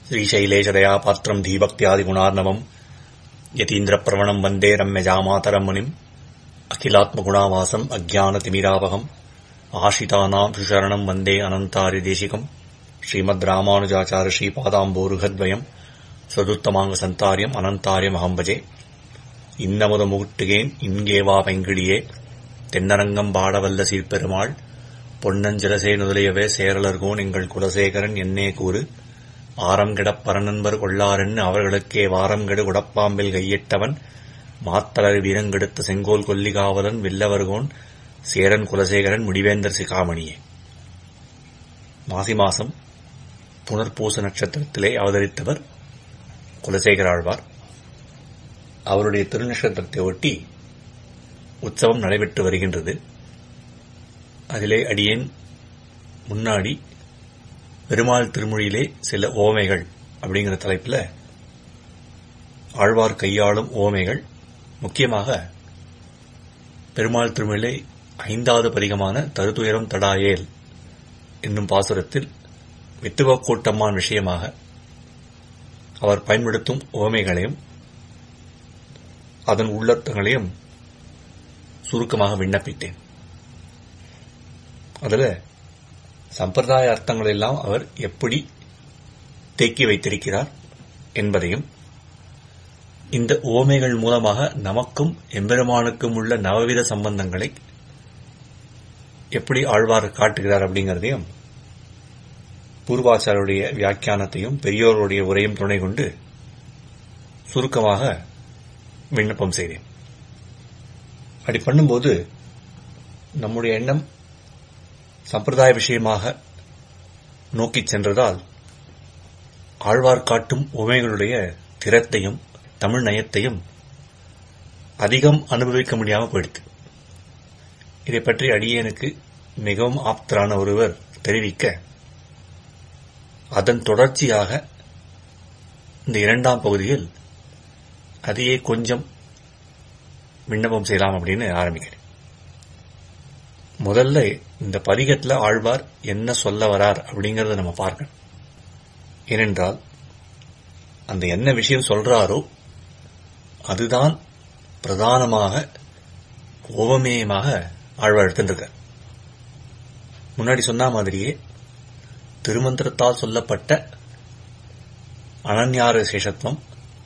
श्रीशैलेशदया पात्रम् धीभक्त्यादिगुणार्णवम् यतीन्द्रप्रवणम् वन्दे रम्यजामातरम् मुनिम् अखिलात्मगुणावासम् अज्ञानतिमिरावहम् आशितानाम् सुशरणम् वन्दे अनन्तारिदेशिकम् श्रीमद् रामानुजाचार्य श्रीपादाम्बोरुहद्वयम् சதுத்தமாங்க அனந்தாரியம் பஜே இன்னமுத முகுட்டுகேன் இங்கேவா பெங்கிடியே தென்னரங்கம் பாடவல்ல சீர்பெருமாள் பொன்னஞ்சலசே நுதலியவே சேரலர்கோன் எங்கள் குலசேகரன் என்னே கூறு ஆரம் கெடப் பரநண்பர் கொள்ளாரென்னு அவர்களுக்கே வாரம் கெடு உடப்பாம்பில் கையிட்டவன் மாத்தளர் வீரங்கெடுத்த செங்கோல் கொல்லிகாவலன் வில்லவர்கோன் சேரன் குலசேகரன் முடிவேந்தர் சிகாமணியே மாசி மாசம் புனர்பூச நட்சத்திரத்திலே அவதரித்தவர் குலசேகர ஆழ்வார் அவருடைய திருநட்சத்திரத்தை ஒட்டி உற்சவம் நடைபெற்று வருகின்றது அதிலே அடியேன் முன்னாடி பெருமாள் திருமொழியிலே சில ஓமைகள் அப்படிங்கிற தலைப்பில் ஆழ்வார் கையாளும் ஓமைகள் முக்கியமாக பெருமாள் திருமொழியிலே ஐந்தாவது பதிகமான தருதுயரம் தடாயேல் என்னும் பாசுரத்தில் வித்துவக்கூட்டம்மான் விஷயமாக அவர் பயன்படுத்தும் ஓமைகளையும் அதன் உள்ளர்த்தங்களையும் சுருக்கமாக விண்ணப்பித்தேன் அதில் சம்பிரதாய அர்த்தங்கள் எல்லாம் அவர் எப்படி தேக்கி வைத்திருக்கிறார் என்பதையும் இந்த ஓமைகள் மூலமாக நமக்கும் எம்பெருமானுக்கும் உள்ள நவவித சம்பந்தங்களை எப்படி ஆழ்வார் காட்டுகிறார் அப்படிங்கிறதையும் பூர்வாச்சாருடைய வியாக்கியானத்தையும் பெரியோருடைய உரையும் துணை கொண்டு சுருக்கமாக விண்ணப்பம் செய்தேன் அப்படி பண்ணும்போது நம்முடைய எண்ணம் சம்பிரதாய விஷயமாக நோக்கிச் சென்றதால் ஆழ்வார் காட்டும் உமைகளுடைய திறத்தையும் தமிழ் நயத்தையும் அதிகம் அனுபவிக்க முடியாமல் போயிடுது இதை பற்றி அடியேனுக்கு மிகவும் ஆப்தரான ஒருவர் தெரிவிக்க அதன் தொடர்ச்சியாக இந்த இரண்டாம் பகுதியில் அதையே கொஞ்சம் விண்ணப்பம் செய்யலாம் அப்படின்னு ஆரம்பிக்கிறேன் முதல்ல இந்த பதிகத்தில் ஆழ்வார் என்ன சொல்ல வரார் அப்படிங்கறத நம்ம பார்க்கணும் ஏனென்றால் அந்த என்ன விஷயம் சொல்றாரோ அதுதான் பிரதானமாக ஓவமேயமாக ஆழ்வார் எடுத்துருக்கார் முன்னாடி சொன்ன மாதிரியே திருமந்திரத்தால் சொல்லப்பட்ட அனன்யார சேஷத்துவம்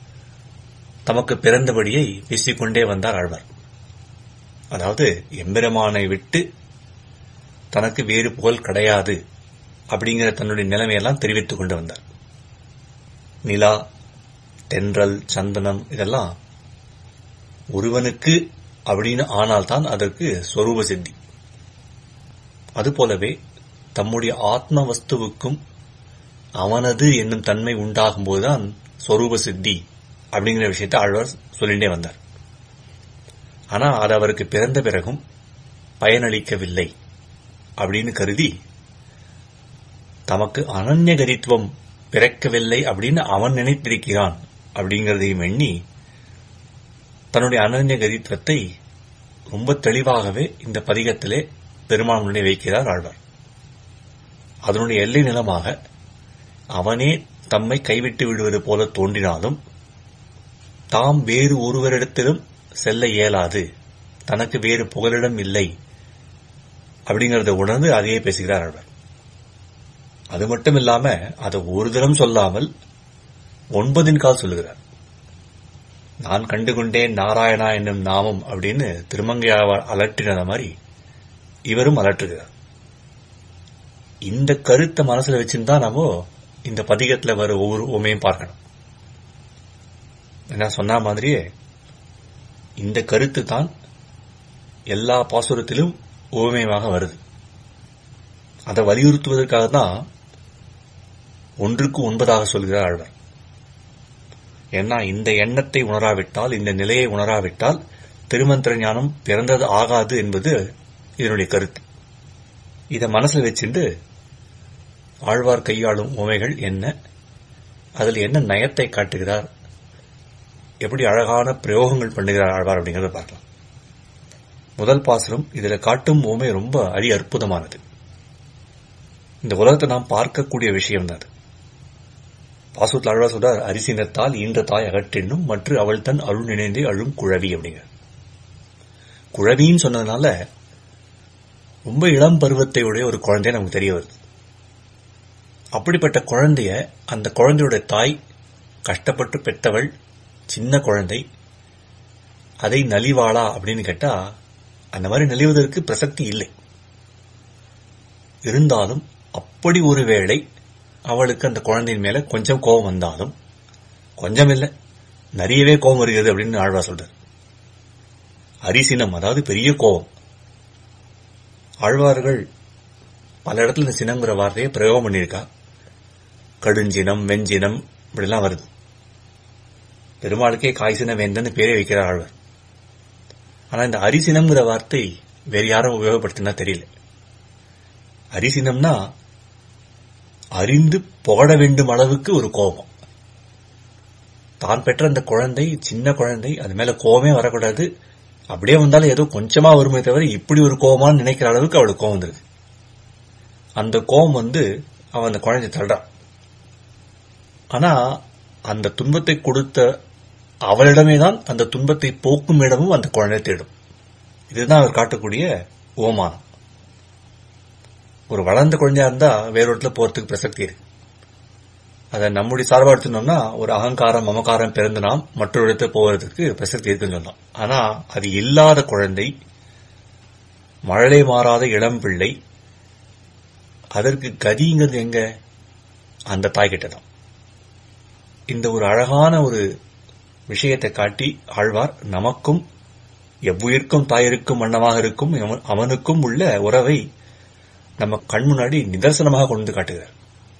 தமக்கு பிறந்தபடியை பேசிக்கொண்டே வந்தார் ஆழ்வார் அதாவது எம்பெருமானை விட்டு தனக்கு வேறு புகழ் கிடையாது அப்படிங்கிற தன்னுடைய நிலைமையெல்லாம் தெரிவித்துக் கொண்டு வந்தார் நிலா தென்றல் சந்தனம் இதெல்லாம் ஒருவனுக்கு அப்படின்னு ஆனால்தான் அதற்கு சொரூப சித்தி அதுபோலவே தம்முடைய ஆத்ம வஸ்துவுக்கும் அவனது என்னும் தன்மை உண்டாகும் போதுதான் சொரூப சித்தி அப்படிங்கிற விஷயத்தை ஆழ்வார் சொல்லிட்டே வந்தார் ஆனா அது அவருக்கு பிறந்த பிறகும் பயனளிக்கவில்லை அப்படின்னு கருதி தமக்கு அனன்யகரித்துவம் பிறக்கவில்லை அப்படின்னு அவன் நினைத்திருக்கிறான் அப்படிங்கிறதையும் எண்ணி தன்னுடைய அனன்யகரித்துவத்தை ரொம்ப தெளிவாகவே இந்த பதிகத்திலே பெருமாள் முன்னே வைக்கிறார் ஆழ்வார் அதனுடைய எல்லை நிலமாக அவனே தம்மை கைவிட்டு விடுவது போல தோன்றினாலும் தாம் வேறு ஒருவரிடத்திலும் செல்ல இயலாது தனக்கு வேறு புகலிடம் இல்லை அப்படிங்கறத உணர்ந்து அதையே பேசுகிறார் அவர் அது மட்டும் இல்லாம அதை ஒரு தினம் சொல்லாமல் ஒன்பதின் கால் சொல்லுகிறார் நான் கண்டுகொண்டேன் நாராயணா என்னும் நாமம் அப்படின்னு திருமங்கையாவார் அலற்றினத மாதிரி இவரும் அலற்றுகிறார் இந்த கருத்தை மனசுல வச்சுருந்தா நம்ம இந்த பதிகத்துல வர ஒவ்வொரு உமையும் பார்க்கணும் என்ன சொன்ன மாதிரியே இந்த கருத்து தான் எல்லா பாசுரத்திலும் ஓமயமாக வருது அதை வலியுறுத்துவதற்காக தான் ஒன்றுக்கு ஒன்பதாக சொல்கிறார் ஆழ்வார் ஏன்னா இந்த எண்ணத்தை உணராவிட்டால் இந்த நிலையை உணராவிட்டால் திருமந்திர ஞானம் பிறந்தது ஆகாது என்பது இதனுடைய கருத்து இதை மனசில் வச்சுட்டு ஆழ்வார் கையாளும் உமைகள் என்ன அதில் என்ன நயத்தை காட்டுகிறார் எப்படி அழகான பிரயோகங்கள் பண்ணுகிறார் ஆழ்வார் அப்படிங்கறத பார்க்கலாம் முதல் பாசுரம் இதுல காட்டும் உமை ரொம்ப அரி அற்புதமானது இந்த உலகத்தை நாம் பார்க்கக்கூடிய விஷயம் தான் அது பாசுரத்தில் அழகா சொல்றார் அரிசினத்தால் ஈன்ற தாய் அகற்றினும் மற்றும் அவள் தன் அருள் நினைந்தே அழும் குழவி அப்படிங்கிற குழவின்னு சொன்னதுனால ரொம்ப இளம் பருவத்தை உடைய ஒரு குழந்தை நமக்கு தெரிய வருது அப்படிப்பட்ட குழந்தைய அந்த குழந்தையோட தாய் கஷ்டப்பட்டு பெற்றவள் சின்ன குழந்தை அதை நலிவாளா அப்படின்னு கேட்டா அந்த மாதிரி நலிவதற்கு பிரசக்தி இல்லை இருந்தாலும் அப்படி ஒரு வேளை அவளுக்கு அந்த குழந்தையின் மேல கொஞ்சம் கோபம் வந்தாலும் கொஞ்சம் இல்லை நிறையவே கோபம் வருகிறது அப்படின்னு ஆழ்வா சொல்றார் அரிசினம் அதாவது பெரிய கோபம் ஆழ்வார்கள் பல இடத்துல இந்த சினங்கிற வார்த்தையை பிரயோகம் பண்ணியிருக்கா கடுஞ்சினம் வெஞ்சினம் இப்படிலாம் வருது பெருமாளுக்கே காய்சின வேந்தன்னு பேரே வைக்கிறார் ஆழ்வார் ஆனா இந்த அரிசினம்ங்கிற வார்த்தை வேற யாரும் உபயோகப்படுத்தினா தெரியல அரிசினம்னா அறிந்து புகழ வேண்டும் அளவுக்கு ஒரு கோபம் தான் பெற்ற அந்த குழந்தை சின்ன குழந்தை அது மேல கோபமே வரக்கூடாது அப்படியே வந்தாலும் ஏதோ கொஞ்சமா வருமே தவிர இப்படி ஒரு கோபமான்னு நினைக்கிற அளவுக்கு அவளுக்கு கோபம் வந்துருது அந்த கோபம் வந்து அவன் அந்த குழந்தை தள்ளுறான் ஆனா அந்த துன்பத்தை கொடுத்த அவளிடமே தான் அந்த துன்பத்தை போக்கும் இடமும் அந்த குழந்தை தேடும் இதுதான் அவர் காட்டக்கூடிய ஓமானம் ஒரு வளர்ந்த குழந்தையா இருந்தா வேற இடத்துல போறதுக்கு பிரசக்தி இருக்கு அதை நம்முடைய சார்பா எடுத்துனோம்னா ஒரு அகங்காரம் மமகாரம் பிறந்து நாம் மற்றொரு இடத்துல போவதற்கு பிரசக்தி இருக்குன்னு சொல்லலாம் ஆனா அது இல்லாத குழந்தை மழலை மாறாத இளம் பிள்ளை அதற்கு கதிங்கிறது எங்க அந்த தாய்கிட்ட தான் இந்த ஒரு அழகான ஒரு விஷயத்தை காட்டி ஆழ்வார் நமக்கும் எவ்வுயிர்க்கும் தாயிருக்கும் வண்ணமாக இருக்கும் அவன்- அவனுக்கும் உள்ள உறவை நம்ம கண் முன்னாடி நிதர்சனமாக கொண்டு வந்து காட்டுகிறார்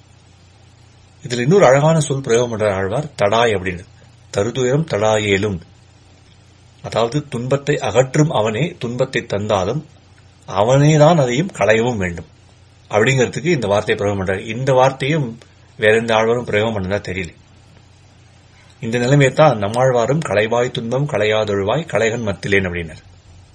இதுல இன்னொரு அழகான சொல் பிரயோகம் பண்ற ஆழ்வார் தடாய் அப்படின்னு தருதுயரம் தடாயேலும் அதாவது துன்பத்தை அகற்றும் அவனே துன்பத்தை தந்தாலும் அவனே தான் அதையும் களையவும் வேண்டும் அப்படிங்கிறதுக்கு இந்த வார்த்தையை பிரயோகம் பண்றார் இந்த வார்த்தையும் வேற எந்த ஆழ்வாரும் பிரயோகம் பண்ணதா தெரியல இந்த நிலைமையை தான் நம்மாழ்வாரும் களைவாய் துன்பம் களையாதொழுவாய் களைகன் மத்திலேன் அப்படின்னார்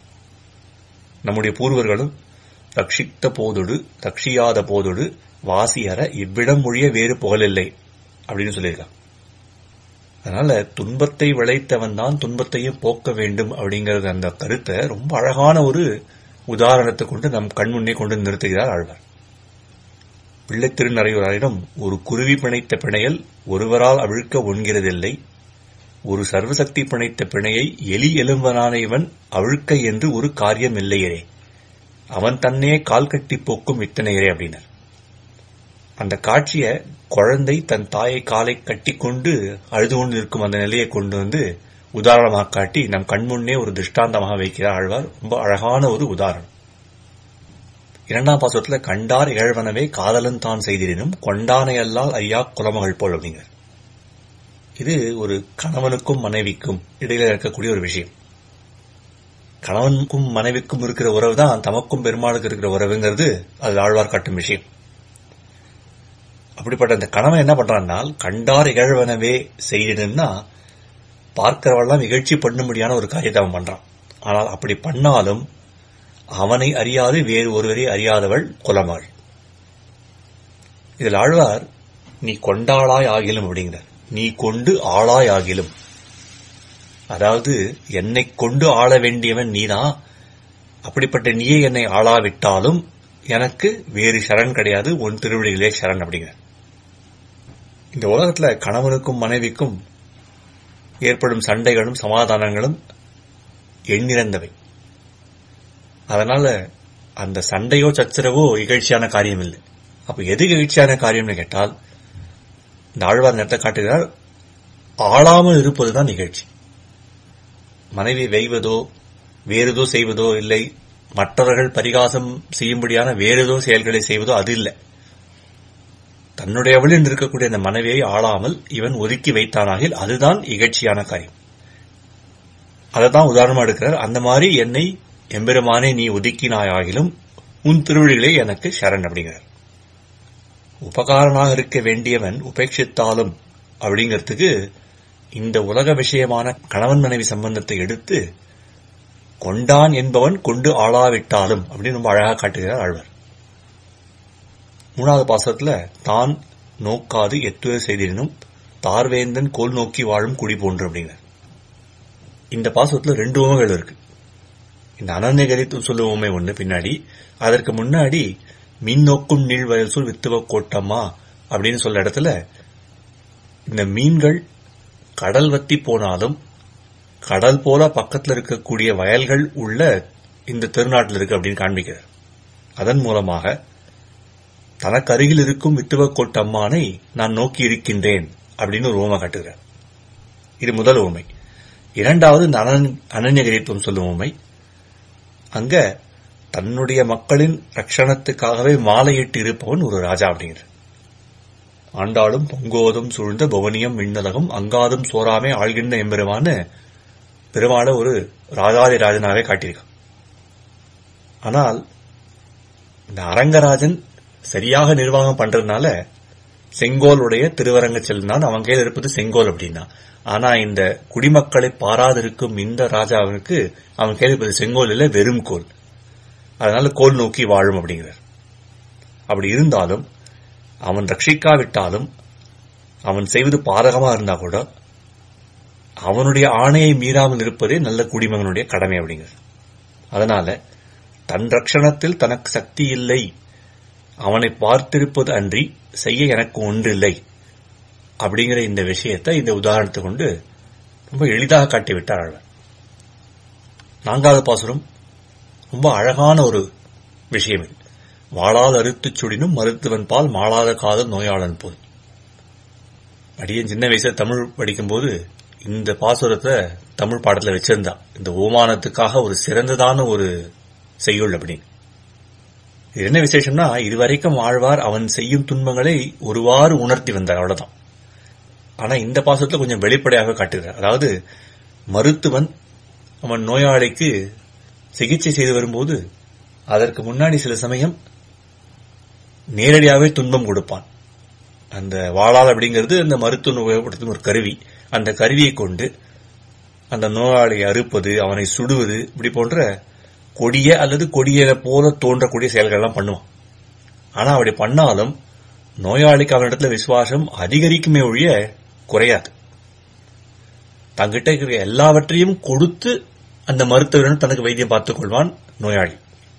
நம்முடைய பூர்வர்களும் ரட்சித்த போதொடு ரட்சியாத போதொடு வாசியற இவ்விடம் மொழிய வேறு புகழில்லை அப்படின்னு சொல்லியிருக்கான் அதனால துன்பத்தை விளைத்தவன் தான் துன்பத்தையும் போக்க வேண்டும் அப்படிங்கறது அந்த கருத்தை ரொம்ப அழகான ஒரு உதாரணத்தை கொண்டு நம் கண் முன்னே கொண்டு நிறுத்துகிறார் ஆழ்வார் பிள்ளை திருநறையூராரிடம் ஒரு குருவி பிணைத்த பிணையல் ஒருவரால் அவிழ்க்க ஒன்கிறதில்லை ஒரு சர்வசக்தி பிணைத்த பிணையை எலி எலும்பனான இவன் அவிழ்க்க என்று ஒரு காரியம் இல்லையரே அவன் தன்னே கால் கட்டி போக்கும் இத்தனையரே அப்படின்னார் அந்த காட்சிய குழந்தை தன் தாயை காலை கட்டிக்கொண்டு அழுது கொண்டு இருக்கும் அந்த நிலையை கொண்டு வந்து உதாரணமாக காட்டி நம் கண்முன்னே ஒரு திருஷ்டாந்தமாக வைக்கிறார் ஆழ்வார் ரொம்ப அழகான ஒரு உதாரணம் இரண்டாம் பாசத்துல கண்டார் இகழ்வனவே காதலன் தான் செய்திருந்தும் கொண்டானை அல்லால் ஐயா குலமகள் போல் அப்படிங்கிறார் இது ஒரு கணவனுக்கும் மனைவிக்கும் இடையில இருக்கக்கூடிய ஒரு விஷயம் கணவனுக்கும் மனைவிக்கும் இருக்கிற உறவு தான் தமக்கும் பெருமாளுக்கு இருக்கிற உறவுங்கிறது அது ஆழ்வார் காட்டும் விஷயம் அப்படிப்பட்ட அந்த கணவன் என்ன பண்றான்னா கண்டார் இகழ்வனவே செய்திடுன்னா பார்க்கிறவெல்லாம் இகழ்ச்சி பண்ணும்படியான ஒரு காரியத்தை அவன் பண்றான் ஆனால் அப்படி பண்ணாலும் அவனை அறியாது வேறு ஒருவரை அறியாதவள் குலமாள் இதில் ஆழ்வார் நீ கொண்டாளாய் ஆகிலும் அப்படிங்கிறார் நீ கொண்டு ஆளாய் ஆகிலும் அதாவது என்னை கொண்டு ஆள வேண்டியவன் நீதான் அப்படிப்பட்ட நீயே என்னை ஆளாவிட்டாலும் எனக்கு வேறு சரண் கிடையாது உன் திருவடிகளே சரண் அப்படிங்கிற இந்த உலகத்துல கணவனுக்கும் மனைவிக்கும் ஏற்படும் சண்டைகளும் சமாதானங்களும் எண்ணிறந்தவை அதனால அந்த சண்டையோ சச்சரவோ இகழ்ச்சியான காரியம் இல்லை அப்ப எது இகழ்ச்சியான காரியம்னு கேட்டால் இந்த ஆழ்வார் நேரத்தை காட்டுகிறார் ஆளாமல் இருப்பதுதான் நிகழ்ச்சி மனைவி வெய்வதோ வேறேதோ செய்வதோ இல்லை மற்றவர்கள் பரிகாசம் செய்யும்படியான வேறேதோ செயல்களை செய்வதோ அது இல்லை தன்னுடையவள் என்று இருக்கக்கூடிய அந்த மனைவியை ஆளாமல் இவன் ஒதுக்கி வைத்தானாகில் அதுதான் இகழ்ச்சியான காரியம் அதை தான் உதாரணமா எடுக்கிறார் அந்த மாதிரி என்னை எம்பெருமானே நீ ஒதுக்கினாயாகிலும் உன் திருவழிகளே எனக்கு சரண் அப்படிங்கிறார் உபகாரனாக இருக்க வேண்டியவன் உபேட்சித்தாலும் அப்படிங்கிறதுக்கு இந்த உலக விஷயமான கணவன் மனைவி சம்பந்தத்தை எடுத்து கொண்டான் என்பவன் கொண்டு ஆளாவிட்டாலும் அப்படின்னு ரொம்ப அழகா காட்டுகிறார் ஆழ்வார் மூணாவது பாசத்துல தான் நோக்காது எத்துயர் செய்தினும் தார்வேந்தன் கோல் நோக்கி வாழும் குடி போன்று அப்படிங்கிறார் இந்த பாசத்துல ரெண்டு உமைகள் இருக்கு இந்த அனந்தகரித்து சொல்லும் உண்மை ஒண்ணு பின்னாடி அதற்கு முன்னாடி மீன் நோக்கும் நீழ்வயல் சொல் வித்துவ கோட்டம்மா அப்படின்னு சொல்ற இடத்துல இந்த மீன்கள் கடல் வத்தி போனாலும் கடல் போல பக்கத்துல இருக்கக்கூடிய வயல்கள் உள்ள இந்த திருநாட்டில் இருக்கு அப்படின்னு காண்பிக்கிறார் அதன் மூலமாக தனக்கு அருகில் இருக்கும் வித்துவ கோட்டம்மானை நான் நோக்கி இருக்கின்றேன் அப்படின்னு ஒரு ஓமை காட்டுகிறார் இது முதல் உண்மை இரண்டாவது இந்த அனன் அனன்யகரித்துவம் சொல்லும் உண்மை அங்க தன்னுடைய மக்களின் ரட்சணத்துக்காகவே மாலையிட்டு இருப்பவன் ஒரு ராஜா அப்படிங்கிற ஆண்டாளும் பொங்கோதும் சூழ்ந்த பவனியம் விண்ணலகம் அங்காதும் சோராமே ஆழ்கின்ற எம்பெருமான பெருமாளை ஒரு ராஜாதி ராஜனாவே காட்டியிருக்கான் ஆனால் இந்த அரங்கராஜன் சரியாக நிர்வாகம் பண்றதுனால செங்கோலுடைய திருவரங்க செல்லினான் அவன் கையில் இருப்பது செங்கோல் அப்படின்னா ஆனா இந்த குடிமக்களை பாராதிருக்கும் இந்த ராஜாவிற்கு அவன் கையில் இருப்பது செங்கோல் இல்ல வெறும் கோல் அதனால கோல் நோக்கி வாழும் அப்படிங்கிறார் அப்படி இருந்தாலும் அவன் ரட்சிக்காவிட்டாலும் அவன் செய்வது பாதகமா இருந்தா கூட அவனுடைய ஆணையை மீறாமல் இருப்பதே நல்ல குடிமகனுடைய கடமை அப்படிங்கிறது அதனால தன் ரட்சணத்தில் தனக்கு சக்தி இல்லை அவனை பார்த்திருப்பது அன்றி செய்ய எனக்கு ஒன்றில்லை அப்படிங்கிற இந்த விஷயத்தை இந்த உதாரணத்தை கொண்டு ரொம்ப எளிதாக காட்டிவிட்டார் ஆழ்வார் நான்காவது பாசுரம் ரொம்ப அழகான ஒரு விஷயம் இது வாழால் அறுத்துச் சுடினும் மருத்துவன் பால் மாளாத காதல் நோயாளன் போல் அடியன் சின்ன வயசுல தமிழ் படிக்கும்போது இந்த பாசுரத்தை தமிழ் பாடத்துல வச்சிருந்தான் இந்த ஓமானத்துக்காக ஒரு சிறந்ததான ஒரு செய்யுள் அப்படின்னு இது என்ன விசேஷம்னா இதுவரைக்கும் ஆழ்வார் அவன் செய்யும் துன்பங்களை ஒருவாறு உணர்த்தி வந்தார் அவ்வளவுதான் ஆனா இந்த பாசத்துல கொஞ்சம் வெளிப்படையாக காட்டுகிறார் அதாவது மருத்துவன் அவன் நோயாளிக்கு சிகிச்சை செய்து வரும்போது அதற்கு முன்னாடி சில சமயம் நேரடியாகவே துன்பம் கொடுப்பான் அந்த வாழால் அப்படிங்கிறது அந்த மருத்துவம் உபயோகப்படுத்தும் ஒரு கருவி அந்த கருவியை கொண்டு அந்த நோயாளியை அறுப்பது அவனை சுடுவது இப்படி போன்ற கொடிய அல்லது கொடிய போல தோன்றக்கூடிய செயல்கள்லாம் பண்ணுவான் ஆனா அப்படி பண்ணாலும் நோயாளிக்கு அவனிடத்துல விசுவாசம் அதிகரிக்குமே ஒழிய குறையாது தங்கிட்ட இருக்கிற எல்லாவற்றையும் கொடுத்து அந்த மருத்துவரிடம் தனக்கு வைத்தியம் பார்த்துக் கொள்வான் நோயாளி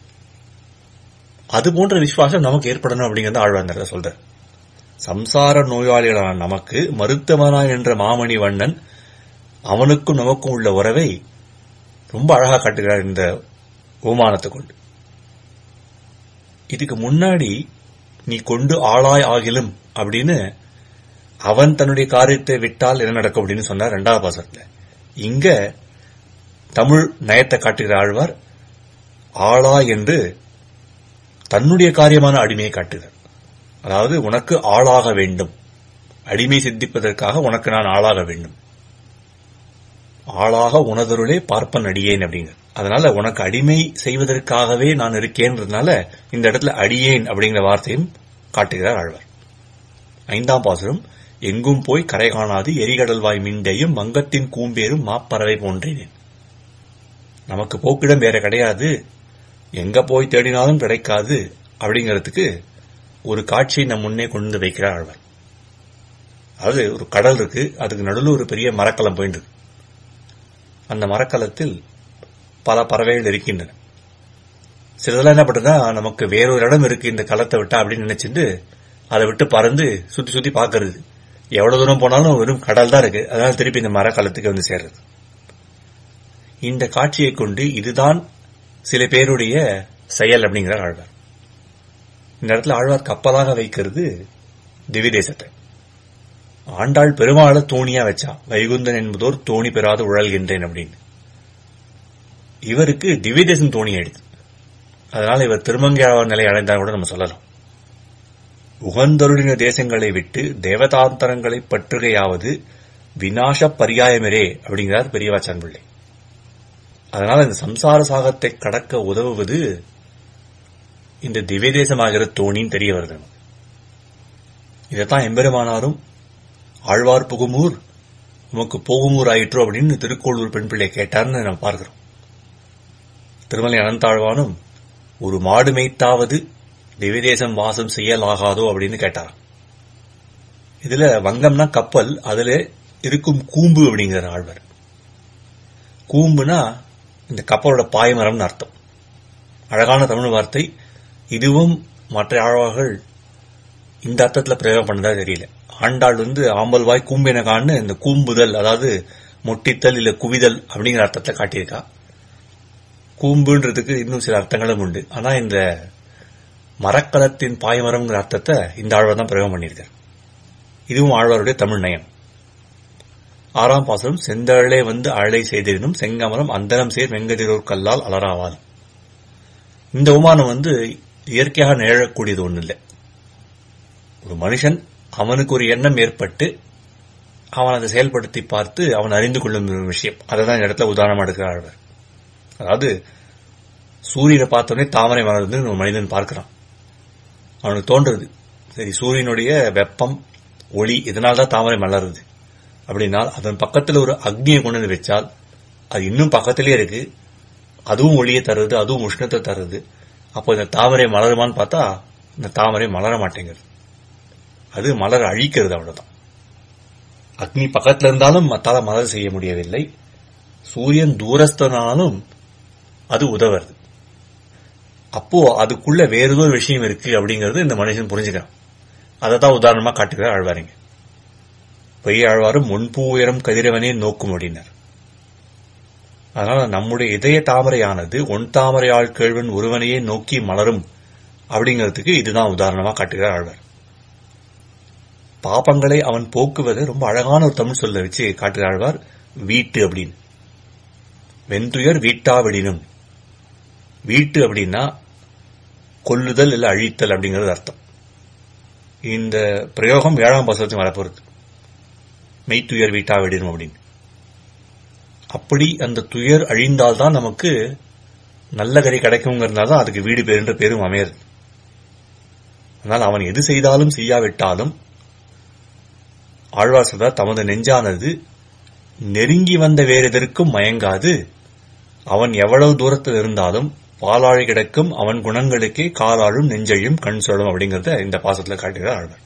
அது போன்ற விசுவாசம் நமக்கு ஏற்படணும் அப்படிங்கறத ஆழ்வார் சொல்ற சம்சார நோயாளிகளான நமக்கு மருத்துவனா என்ற மாமணி வண்ணன் அவனுக்கும் நமக்கும் உள்ள உறவை ரொம்ப அழகா காட்டுகிறார் இந்த ஓமானத்தை கொண்டு இதுக்கு முன்னாடி நீ கொண்டு ஆளாய் ஆகிலும் அப்படின்னு அவன் தன்னுடைய காரியத்தை விட்டால் என்ன நடக்கும் அப்படின்னு சொன்னார் ரெண்டாவது பாசத்துல இங்க தமிழ் நயத்தை காட்டுகிற ஆழ்வார் ஆளா என்று தன்னுடைய காரியமான அடிமையை காட்டுகிறார் அதாவது உனக்கு ஆளாக வேண்டும் அடிமை சித்திப்பதற்காக உனக்கு நான் ஆளாக வேண்டும் ஆளாக உனதருளே பார்ப்பன் அடியேன் அப்படிங்கிற அதனால உனக்கு அடிமை செய்வதற்காகவே நான் இருக்கேன்றதுனால இந்த இடத்துல அடியேன் அப்படிங்கிற வார்த்தையும் காட்டுகிறார் ஆழ்வார் ஐந்தாம் பாசுரம் எங்கும் போய் கரை காணாது எரிகடல்வாய் மிண்டையும் மங்கத்தின் கூம்பேரும் மாப்பறவை போன்றேன் நமக்கு போக்கிடம் வேற கிடையாது எங்க போய் தேடினாலும் கிடைக்காது அப்படிங்கிறதுக்கு ஒரு காட்சியை நம் முன்னே கொண்டு வந்து வைக்கிறார் ஆழ்வார் அதாவது ஒரு கடல் இருக்கு அதுக்கு நடுவில் ஒரு பெரிய மரக்கலம் போயிட்டு அந்த மரக்கலத்தில் பல பறவைகள் இருக்கின்றன சிலதெல்லாம் என்ன பண்ணுறதுன்னா நமக்கு வேறொரு இடம் இருக்கு இந்த களத்தை விட்டா அப்படின்னு நினைச்சிட்டு அதை விட்டு பறந்து சுத்தி சுத்தி பாக்குறது எவ்வளவு தூரம் போனாலும் வெறும் கடல் தான் இருக்கு அதனால திருப்பி இந்த மரக்கலத்துக்கு வந்து சேர்றது இந்த காட்சியை கொண்டு இதுதான் சில பேருடைய செயல் அப்படிங்கிறார் ஆழ்வார் இந்த இடத்துல ஆழ்வார் கப்பலாக வைக்கிறது திவ்ய தேசத்தை ஆண்டாள் பெருமாளை தோணியா வச்சா வைகுந்தன் என்பதோர் தோணி பெறாத உழல்கின்றேன் அப்படின்னு இவருக்கு திவ்ய தேசம் தோணி ஆயிடுது அதனால இவர் திருமங்கையாளர் நிலை அடைந்தார் கூட நம்ம சொல்லலாம் உகந்தருளின தேசங்களை விட்டு தேவதாந்தரங்களை பற்றுகையாவது வினாச பரியாயமிரே அப்படிங்கிறார் பெரியவாச்சான் பிள்ளை அதனால இந்த சம்சார சாகத்தை கடக்க உதவுவது இந்த திவ்ய தேசமாகிற தோணின்னு தெரிய வருது நமக்கு இதைத்தான் எம்பெருமானாரும் ஆழ்வார் புகுமூர் உமக்கு போகுமூர் ஆயிற்றோ அப்படின்னு திருக்கோளூர் பெண் பிள்ளை கேட்டார்னு நம்ம பார்க்கிறோம் திருமலை அனந்தாழ்வானும் ஒரு மாடு மேய்த்தாவது திவ்யதேசம் வாசம் செய்யலாகாதோ அப்படின்னு கேட்டாராம் இதுல வங்கம்னா கப்பல் அதுல இருக்கும் கூம்பு அப்படிங்கிற ஆழ்வர் கூம்புனா இந்த கப்பலோட பாய்மரம்னு அர்த்தம் அழகான தமிழ் வார்த்தை இதுவும் மற்ற ஆழ்வார்கள் இந்த அர்த்தத்துல பிரயோகம் பண்ணதா தெரியல ஆண்டாள் வந்து ஆம்பல்வாய் கூம்பினகான்னு இந்த கூம்புதல் அதாவது முட்டித்தல் இல்ல குவிதல் அப்படிங்கிற அர்த்தத்தை காட்டியிருக்கா கூம்புன்றதுக்கு இன்னும் சில அர்த்தங்களும் உண்டு ஆனா இந்த மரக்கலத்தின் பாய்மரம்ங்கிற அர்த்தத்தை இந்த ஆழ்வார் தான் பிரயோகம் பண்ணியிருக்கார் இதுவும் ஆழ்வாருடைய தமிழ் நயம் ஆறாம் பாசனம் செந்தழலே வந்து அழலை செய்திருந்தும் செங்கமலம் அந்தரம் சேர் வெங்கதிரோர் கல்லால் அலராவால் இந்த உமானம் வந்து இயற்கையாக நிழழக்கூடியது ஒண்ணு இல்லை ஒரு மனுஷன் அவனுக்கு ஒரு எண்ணம் ஏற்பட்டு அவன் அதை செயல்படுத்தி பார்த்து அவன் அறிந்து கொள்ளும் ஒரு விஷயம் அதை தான் இந்த இடத்துல உதாரணமா எடுக்கிறார் ஆழ்வார் அதாவது சூரியனை பார்த்தோடனே தாமரை மலர்ந்து ஒரு மனிதன் பார்க்கிறான் அவனுக்கு தோன்றுறது சரி சூரியனுடைய வெப்பம் ஒளி இதனால தான் தாமரை மலருது அப்படின்னா அதன் பக்கத்துல ஒரு அக்னியை கொண்டு வந்து வச்சால் அது இன்னும் பக்கத்திலே இருக்கு அதுவும் ஒளியை தருது அதுவும் உஷ்ணத்தை தருது அப்போ இந்த தாமரை மலருமான்னு பார்த்தா இந்த தாமரை மலர மாட்டேங்குது அது மலர் அழிக்கிறது அவ்வளவுதான் அக்னி பக்கத்துல இருந்தாலும் மத்தால மலர் செய்ய முடியவில்லை சூரியன் தூரஸ்தனாலும் அது உதவுறது அப்போ அதுக்குள்ள வேற ஏதோ ஒரு விஷயம் இருக்கு அப்படிங்கறது இந்த மனுஷன் புரிஞ்சுக்கிறான் அதை தான் உதாரணமா காட்டுகிறார் ஆழ்வாரிங்க பெரிய ஆழ்வாரும் முன்பு உயரம் கதிரவனே நோக்கும் அப்படின்னார் அதனால நம்முடைய இதய தாமரையானது ஒன் தாமரையாள் கேழ்வன் ஒருவனையே நோக்கி மலரும் அப்படிங்கிறதுக்கு இதுதான் உதாரணமா காட்டுகிறார் ஆழ்வார் பாப்பங்களை அவன் போக்குவதை ரொம்ப அழகான ஒரு தமிழ் சொல்ல வச்சு காட்டுகிறார் ஆழ்வார் வீட்டு அப்படின்னு வெந்துயர் வீட்டாவிடினும் வீட்டு அப்படின்னா கொல்லுதல் இல்ல அழித்தல் அப்படிங்கிறது அர்த்தம் இந்த பிரயோகம் ஏழாம் பாசத்துக்கு வரப்போறது மெய்த்துயர் வீட்டாவிடினும் அப்படின்னு அப்படி அந்த துயர் அழிந்தால்தான் நமக்கு நல்ல கறி கிடைக்குங்கிறதுனால தான் அதுக்கு வீடு பேருன்ற பேரும் அமையாது ஆனால் அவன் எது செய்தாலும் செய்யாவிட்டாலும் ஆழ்வார் சொல்றார் தமது நெஞ்சானது நெருங்கி வந்த வேறு எதற்கும் மயங்காது அவன் எவ்வளவு தூரத்தில் இருந்தாலும் பாலாழி கிடக்கும் அவன் குணங்களுக்கே காலாழும் நெஞ்சையும் கண் சொல்லும் அப்படிங்கறத இந்த பாசத்துல காட்டுகிறார் ஆழ்வார்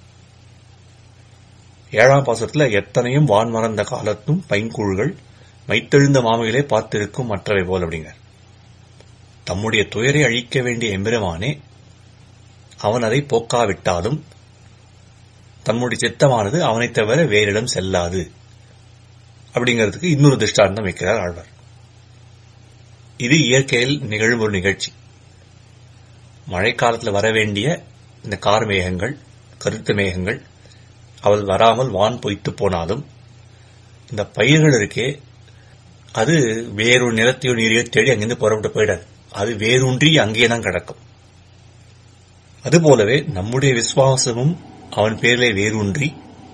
ஏழாம் பாசத்துல எத்தனையும் வான் மறந்த காலத்தும் பைங்கூழ்கள் மைத்தெழுந்த மாமைகளே பார்த்திருக்கும் மற்றவை போல் அப்படிங்கிறார் தம்முடைய துயரை அழிக்க வேண்டிய எம்பெருமானே அவன் அதை போக்காவிட்டாலும் தம்முடைய சித்தமானது அவனைத் தவிர வேறிடம் செல்லாது அப்படிங்கிறதுக்கு இன்னொரு திருஷ்டாந்தம் வைக்கிறார் ஆழ்வார் இது இயற்கையில் நிகழும் ஒரு நிகழ்ச்சி மழைக்காலத்தில் வர வேண்டிய இந்த கார் மேகங்கள் கருத்து மேகங்கள் அவள் வராமல் வான் பொய்த்து போனாலும் இந்த பயிர்கள் இருக்கே அது வேறொரு நிலத்தையோ நீரையோ தேடி அங்கிருந்து புறப்பட்டு போயிடாது அது வேரூன்றி அங்கேயே தான் கிடக்கும் அதுபோலவே நம்முடைய விசுவாசமும் அவன் பேரிலே வேரூன்றி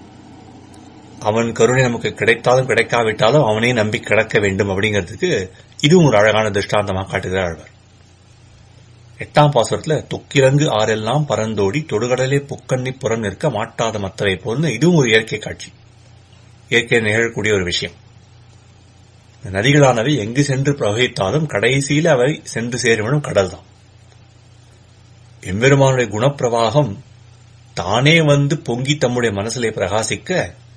அவன் கருணை நமக்கு கிடைத்தாலும் கிடைக்காவிட்டாலும் அவனே நம்பி கிடக்க வேண்டும் அப்படிங்கிறதுக்கு இதுவும் ஒரு அழகான திருஷ்டாந்தமாக காட்டுகிறார் ஆழ்வார் எட்டாம் பாசுரத்துல தொக்கிரங்கு ஆறெல்லாம் பறந்தோடி தொடுகடலே புக்கண்ணி புறம் நிற்க மாட்டாத மற்றவை போல்னு இதுவும் ஒரு இயற்கை காட்சி இயற்கை நிகழக்கூடிய ஒரு விஷயம் இந்த நதிகளானவை எங்கு சென்று பிரவகித்தாலும் கடைசியில் அவை சென்று சேருமிடம் கடல் தான் எம்பெருமானுடைய குணப்பிரவாகம் தானே வந்து பொங்கி தம்முடைய மனசிலே பிரகாசிக்க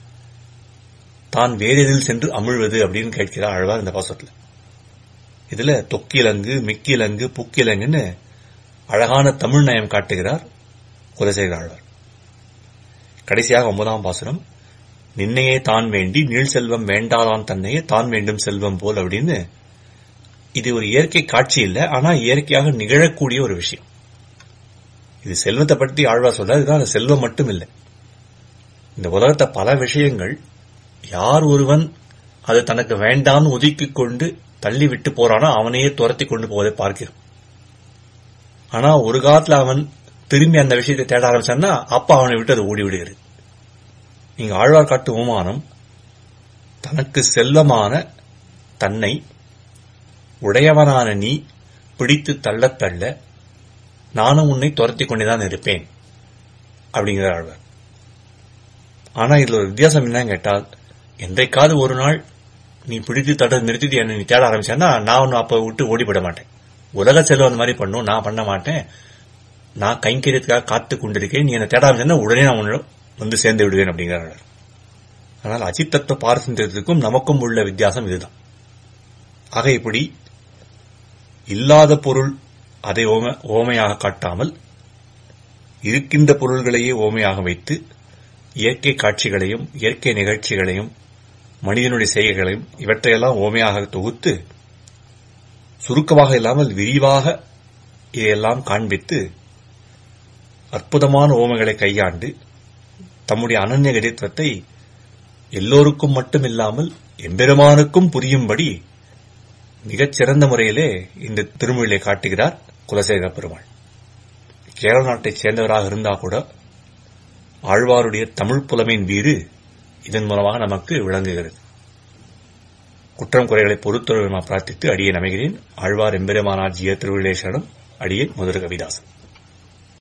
தான் வேறெதில் சென்று அமிழ்வது அப்படின்னு கேட்கிறார் ஆழ்வார் இந்த பாசத்துல இதுல தொக்கிலங்கு மிக்கிலங்கு புக்கிலங்குன்னு அழகான தமிழ் நயம் காட்டுகிறார் குலசேகர ஆழ்வார் கடைசியாக ஒன்பதாம் பாசுரம் நின்னையே தான் வேண்டி நீள் செல்வம் வேண்டாதான் தன்னையே தான் வேண்டும் செல்வம் போல் அப்படின்னு இது ஒரு இயற்கை காட்சி இல்லை ஆனா இயற்கையாக நிகழக்கூடிய ஒரு விஷயம் இது செல்வத்தை பற்றி ஆழ்வா சொல்ல இதுதான் செல்வம் மட்டும் இல்லை இந்த உலகத்தை பல விஷயங்கள் யார் ஒருவன் அது தனக்கு வேண்டாம்னு ஒதுக்கிக் கொண்டு தள்ளி விட்டு போறானோ அவனையே துரத்தி கொண்டு போவதை பார்க்கிறோம் ஆனா ஒரு காலத்துல அவன் திரும்பி அந்த விஷயத்தை தேட ஆரம்பிச்சான்னா அப்ப அவனை விட்டு அது ஓடி விடுகிறது நீங்க ஆழ்வார் காட்டு உமானம் தனக்கு செல்வமான தன்னை உடையவனான நீ பிடித்து தள்ளத் தள்ள நானும் உன்னை துரத்தி கொண்டேதான் இருப்பேன் அப்படிங்கிற ஆழ்வார் ஆனா இதுல ஒரு வித்தியாசம் என்னன்னு கேட்டால் என்றைக்காவது ஒரு நாள் நீ பிடித்து தட நிறுத்தி என்ன நீ தேட ஆரம்பிச்சேன்னா நான் ஒன்னும் அப்ப விட்டு ஓடிவிட மாட்டேன் உலக செல்வம் அந்த மாதிரி பண்ணும் நான் பண்ண மாட்டேன் நான் கைங்கரியத்துக்காக காத்து கொண்டிருக்கேன் நீ என்ன தேட ஆரம்பிச்சேன்னா உடனே நான் உன்னிடம் வந்து சேர்ந்து விடுவேன் அப்படிங்கிறார் ஆனால் அஜித் தத்துவ பாரசந்திரத்திற்கும் நமக்கும் உள்ள வித்தியாசம் இதுதான் ஆக இப்படி இல்லாத பொருள் அதை ஓம ஓமையாக காட்டாமல் இருக்கின்ற பொருள்களையே ஓமையாக வைத்து இயற்கை காட்சிகளையும் இயற்கை நிகழ்ச்சிகளையும் மனிதனுடைய செய்கைகளையும் இவற்றையெல்லாம் ஓமையாக தொகுத்து சுருக்கமாக இல்லாமல் விரிவாக இதையெல்லாம் காண்பித்து அற்புதமான ஓமைகளை கையாண்டு தம்முடைய அனன்ய கதித்துவத்தை எல்லோருக்கும் மட்டுமில்லாமல் எம்பெருமானுக்கும் புரியும்படி மிகச் சிறந்த முறையிலே இந்த திருமொழியை காட்டுகிறார் குலசேகர பெருமாள் கேரள நாட்டைச் சேர்ந்தவராக இருந்தா கூட ஆழ்வாருடைய தமிழ் புலமையின் வீறு இதன் மூலமாக நமக்கு விளங்குகிறது குற்றம் குறைகளை பொறுத்துறவு பிரார்த்தித்து அடியேன் அமைகிறேன் ஆழ்வார் எம்பெருமானார் ஜிய திருவிழேசனம் அடியேன் முதல் கவிதாசன்